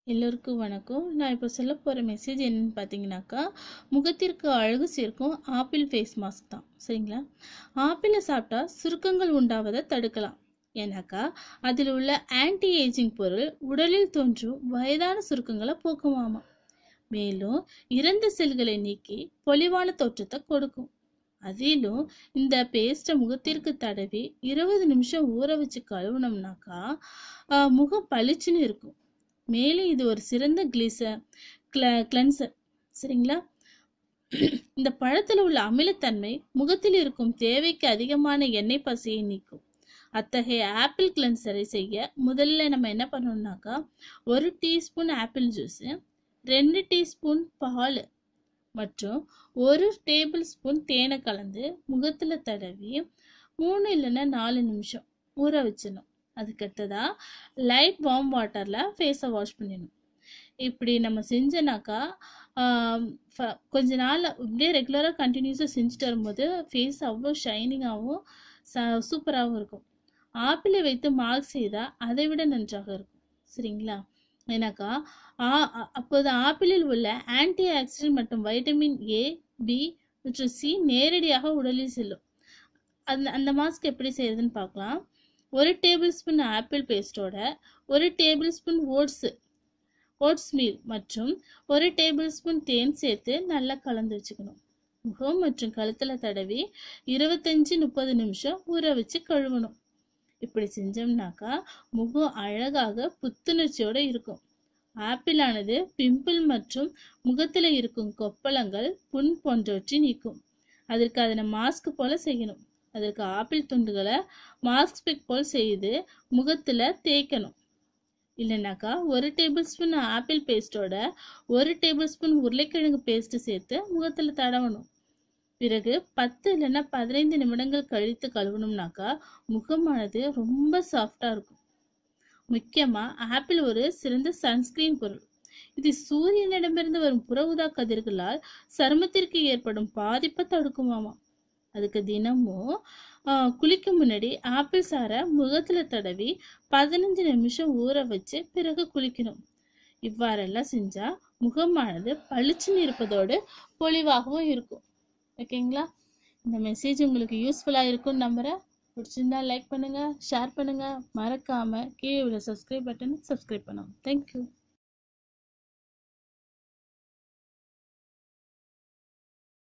எல்லோருக்கும் வணக்கம் நான் இப்போ சொல்ல போகிற மெசேஜ் என்னன்னு பார்த்தீங்கன்னாக்கா முகத்திற்கு அழகு சேர்க்கும் ஆப்பிள் ஃபேஸ் மாஸ்க் தான் சரிங்களா ஆப்பிளை சாப்பிட்டா சுருக்கங்கள் உண்டாவதை தடுக்கலாம் ஏன்னாக்கா அதில் உள்ள ஆன்டி ஏஜிங் பொருள் உடலில் தோன்றும் வயதான சுருக்கங்களை போக்குமாமா மேலும் இறந்த செல்களை நீக்கி பொலிவான தோற்றத்தை கொடுக்கும் அதிலும் இந்த பேஸ்ட்டை முகத்திற்கு தடவி இருபது நிமிஷம் ஊற வச்சு கழுவுனோம்னாக்கா ஆஹ், முகம் பளிச்சுன்னு இருக்கும் மேலும் இது ஒரு சிறந்த கிளிசர் கிள கிளென்சர் சரிங்களா இந்த பழத்தில் உள்ள அமிலத்தன்மை முகத்தில் இருக்கும் தேவைக்கு அதிகமான எண்ணெய் பசையை நீக்கும் அத்தகைய ஆப்பிள் கிளென்சரை செய்ய முதல்ல நம்ம என்ன பண்ணணும்னாக்கா ஒரு டீஸ்பூன் ஆப்பிள் ஜூஸு ரெண்டு டீஸ்பூன் பால் மற்றும் ஒரு டேபிள் ஸ்பூன் தேனை கலந்து முகத்தில் தடவி மூணு இல்லைன்னா நாலு நிமிஷம் ஊற வச்சிடணும் அதுக்கடுத்ததா லைட் வார்ம் வாட்டரில் ஃபேஸை வாஷ் பண்ணிடணும் இப்படி நம்ம செஞ்சோனாக்கா ஆம், ஃப- கொஞ்ச நாள் இப்படியே ரெகுலராக கண்டினியூஸாக செஞ்சுட்டு வரும்போது ஃபேஸ் அவ்வளோ ஷைனிங்காகவும் ச சூப்பராகவும் இருக்கும் ஆப்பிளை வைத்து மார்க் செய்தால் அதை விட நன்றாக இருக்கும் சரிங்களா ஏன்னாக்கா ஆ அ- அப்போது ஆப்பிளில் உள்ள ஆன்டி ஆக்சிடென்ட் மற்றும் வைட்டமின் ஏ பி மற்றும் சி நேரடியாக உடலில் செல்லும் அந்த அந்த மாஸ்க் எப்படி செய்யறதுன்னு பார்க்கலாம் ஒரு டேபிள் ஸ்பூன் ஆப்பிள் பேஸ்டோட ஒரு tablespoon oats oats meal மற்றும் ஒரு டேபிள் ஸ்பூன் தேன் சேர்த்து நல்லா கலந்து வச்சுக்கணும் முகம் மற்றும் கழுத்தில் தடவி இருபத்தஞ்சி முப்பது நிமிஷம் ஊற வச்சு கழுவணும் இப்படி செஞ்சோம்னாக்கா முகம் அழகாக புத்துணர்ச்சியோட இருக்கும் ஆப்பிளானது பிம்பிள் மற்றும் முகத்தில் இருக்கும் கொப்பளங்கள் புண் போன்றவற்றை நீக்கும் அதற்கு அதனை மாஸ்க் போல செய்யணும் அதற்கு ஆப்பிள் துண்டுகளை மாஸ்க் பிக் போல் செய்து முகத்தில் தேய்க்கணும் இல்லைனாக்கா ஒரு டேபிள் ஸ்பூன் ஆப்பிள் பேஸ்டோட ஒரு டேபிள் ஸ்பூன் உருளைக்கிழங்கு பேஸ்ட் சேர்த்து முகத்தில் தடவணும் பிறகு பத்து இல்லைன்னா பதினைந்து நிமிடங்கள் கழித்து கழுவணும்னாக்கா முகமானது ரொம்ப சாஃப்டாக இருக்கும் முக்கியமாக ஆப்பிள் ஒரு சிறந்த சன்ஸ்கிரீன் பொருள் இது சூரியனிடமிருந்து வரும் புற ஊதா கதிர்களால் சருமத்திற்கு ஏற்படும் பாதிப்பை தடுக்குமாமா அதுக்கு தினமும் ஆஹ், குளிக்க முன்னாடி ஆப்பிள் சாறை முகத்தில் தடவி பதினஞ்சு நிமிஷம் ஊற வச்சு பிறகு குளிக்கணும் இவ்வாறெல்லாம் செஞ்சால் முகமானது பளிச்சுன்னு இருப்பதோடு பொலிவாகவும் இருக்கும் ஓகேங்களா இந்த மெசேஜ் உங்களுக்கு யூஸ்ஃபுல்லாக இருக்கும்னு நம்புகிறேன் பிடிச்சிருந்தா லைக் பண்ணுங்கள் ஷேர் பண்ணுங்கள் மறக்காமல் கீழே உள்ள சப்ஸ்கிரைப் பட்டனை சப்ஸ்கிரைப் பண்ணுங்க தேங்க்யூ